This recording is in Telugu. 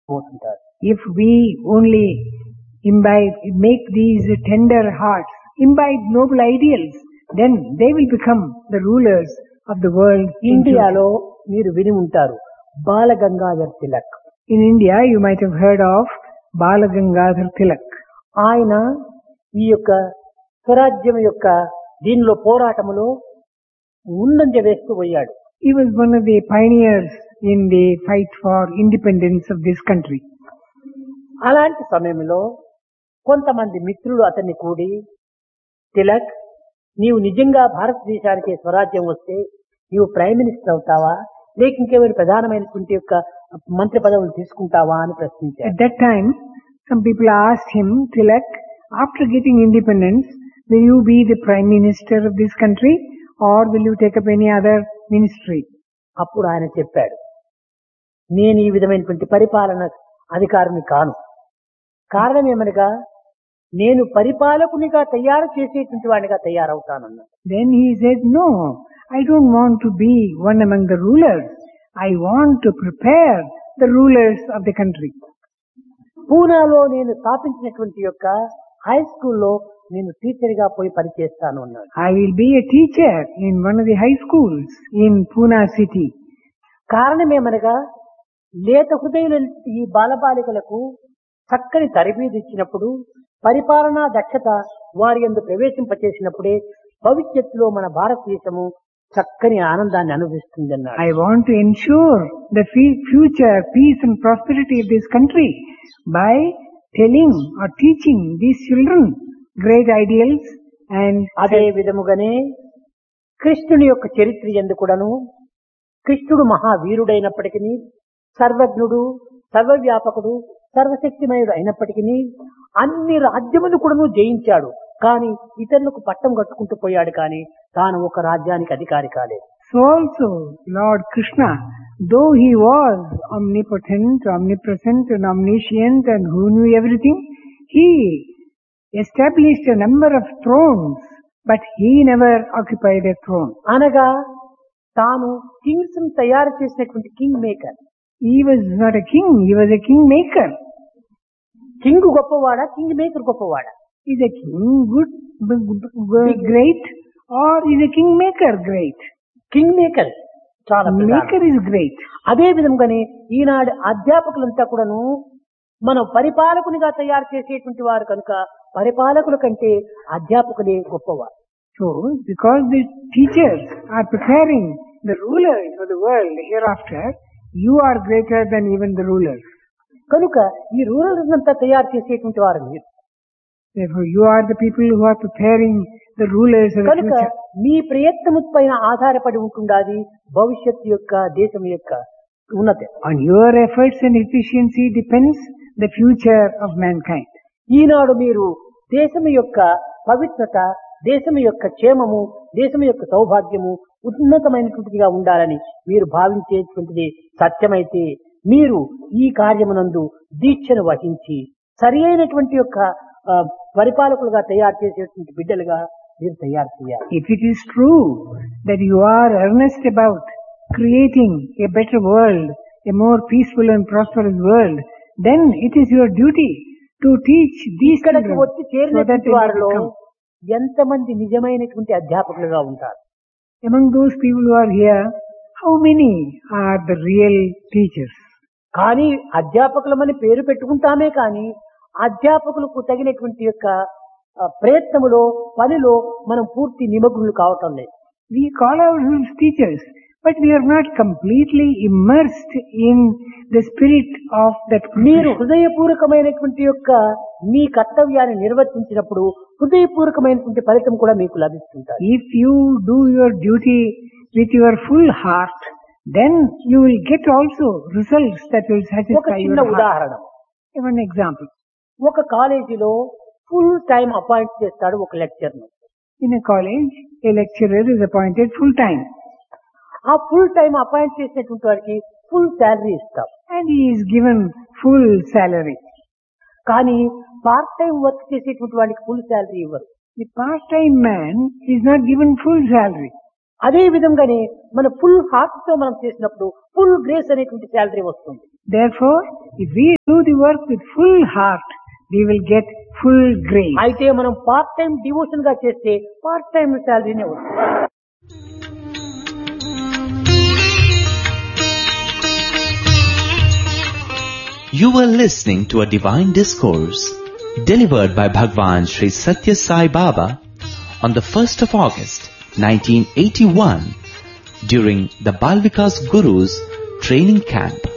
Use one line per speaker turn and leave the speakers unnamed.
పోతుంటారు
If we only imbibe, make these tender hearts, imbibe noble ideals, then they will become the rulers of the world. in future.
ఇండియాలో మీరు విని ఉంటారు బాల Gangadhar Tilak
In India, you might have heard of Bala Gangadhar Tilak.
ఆయన ఈ యొక్క స్వరాజ్యం యొక్క దీనిలో పోరాటములో ముందంజ వేస్తూ పోయాడు
He was one of the pioneers in the fight for independence of this country.
అలాంటి సమయంలో కొంతమంది మిత్రులు అతన్ని కూడి తిలక్ నీవు నిజంగా భారతదేశానికి స్వరాజ్యం వస్తే నీవు ప్రైమ్ మినిస్టర్ అవుతావా లేక ఇంకేమైనా ప్రధానమైనటువంటి యొక్క మంత్రి పదవులు తీసుకుంటావా అని ప్రశ్నించారు
At that time, some people asked him, Tilak, after getting independence, will you be the prime minister of this country or will you take up any other ministry?
అప్పుడు ఆయన చెప్పాడు నేను ఈ విధమైనటువంటి పరిపాలన అధికారిని కాను కారణం ఏమనగా నేను పరిపాలకునిగా తయారు చేసేటువంటి వాడిగా తయారవుతానన్నాడు
Then he said, no, I don't want to be one among the rulers. I want to prepare the rulers of the country.
పూనాలో నేను స్థాపించినటువంటి యొక్క హై స్కూల్లో నేను టీచర్ గా పోయి పనిచేస్తాను అన్నాడు
I will be a teacher in one of the high schools in Pune city.
కారణం ఏమనగా లేత హృదయుల ఈ బాలబాలికలకు చక్కని తరబీదు ఇచ్చినప్పుడు పరిపాలనా దక్షత వారి ఎందు ప్రవేశింపచేసినప్పుడే భవిష్యత్తులో మన భారతదేశము చక్కని ఆనందాన్ని అనుభవిస్తుంది అన్నాడు
I want to ensure the fe- future peace and prosperity of this country by telling or teaching these children great ideals and
అదే విధముగానే కృష్ణుని యొక్క చరిత్ర ఎందు కూడాను కృష్ణుడు మహావీరుడైనప్పటికీ సర్వజ్ఞుడు సర్వవ్యాపకుడు సర్వశక్తిమయుడు అయినప్పటికీ అన్ని రాజ్యములు కూడాను జయించాడు కానీ ఇతరులకు పట్టం కట్టుకుంటూ పోయాడు కానీ తాను ఒక రాజ్యానికి అధికారి కాలేదు
so also Lord Krishna, though he was omnipotent, omnipresent and omniscient and who knew everything, he established a number of thrones, but he never occupied a throne.
అనగా తాను కింగ్స్ తయారు చేసినటువంటి king maker
He was not a king, he was a king maker.
King గొప్పవాడా కింగ్ మేకర్ గొప్పవాడా
Is a king good, b- b- great, or is a king maker great?
King maker చాలా ప్రధానం.
Maker is great.
అదే విధంగానే ఈనాడు అధ్యాపకులంతా కూడాను మనం పరిపాలకునిగా తయారు చేసేటువంటి వారు కనుక పరిపాలకుల కంటే అధ్యాపకులే గొప్పవారు
So, because the teachers are preparing the rulers of the world hereafter, you are greater than even the rulers.
కనుక ఈ రూరల్స్ అంతా తయారు చేసేటువంటి వారు మీరు
Therefore, you are the people who are preparing the rulers of the
కనుక
future.
మీ ప్రయత్నము పైన ఆధారపడి ఉంటుండాది భవిష్యత్తు యొక్క దేశం యొక్క ఉన్నతి
On your efforts and efficiency depends the future of mankind.
ఈనాడు మీరు దేశం యొక్క పవిత్రత దేశం యొక్క క్షేమము దేశం యొక్క సౌభాగ్యము ఉన్నతమైనటువంటిదిగా ఉండాలని మీరు భావించేటువంటిది సత్యమైతే మీరు ఈ కార్యమునందు దీక్షను వహించి సరి అయినటువంటి యొక్క ఆ, పరిపాలకులుగా తయారు చేసేటువంటి బిడ్డలుగా మీరు తయారు చేయాలి
If it is true that you are earnest about creating a better world, a more peaceful and prosperous world, then it is your duty to teach these
ఇక్కడికి
children
వచ్చి
so that
చేరినటువంటి
they may
వారిలో
become.
ఎంతమంది నిజమైనటువంటి అధ్యాపకులుగా ఉంటారు
Among those people who are here, how many are the real teachers?
కానీ అధ్యాపకులమని పేరు పెట్టుకుంటామే కానీ అధ్యాపకులకు తగినటువంటి యొక్క ఆ, ప్రయత్నములో పనిలో మనం పూర్తి నిమగ్నులు కావటం లేదు
We call ourselves teachers, but we are not completely immersed in the spirit of that
మీరు
profession.
హృదయపూర్వకమైనటువంటి యొక్క మీ కర్తవ్యాన్ని నిర్వర్తించినప్పుడు హృదయపూర్వకమైనటువంటి ఫలితం కూడా మీకు లభిస్తుంటారు
If you do your duty with your full heart, then you will get also results that will
ఒక
satisfy
చిన్న
your heart.
ఉదాహరణ
Give an example.
ఒక కాలేజీలో ఫుల్ టైం అపాయింట్ చేస్తాడు ఒక లెక్చర్ ను
In a college, a lecturer is appointed full time
ఆ ఫుల్ టైం అపాయింట్ చేసినటువంటి వారికి ఫుల్ శాలరీ ఇస్తాం
and he is given full salary.
కానీ పార్ట్ టైం వర్క్ చేసేటువంటి వాడికి ఫుల్ శాలరీ ఇవ్వరు
The part-time man is not given full salary.
అదే విధంగానే మన ఫుల్ హార్ట్ తో మనం చేసినప్పుడు ఫుల్ గ్రేస్ అనేటువంటి శాలరీ వస్తుంది
Therefore, if we do the work with full heart, we will get full grace.
అయితే మనం పార్ట్ టైం డివోషన్ గా చేస్తే పార్ట్ టైం శాలరీనే వస్తుంది
You were listening to a divine discourse delivered by Bhagwan Sri Satya Sai Baba on the 1st of August 1981 during the Balvikas Guru's training camp.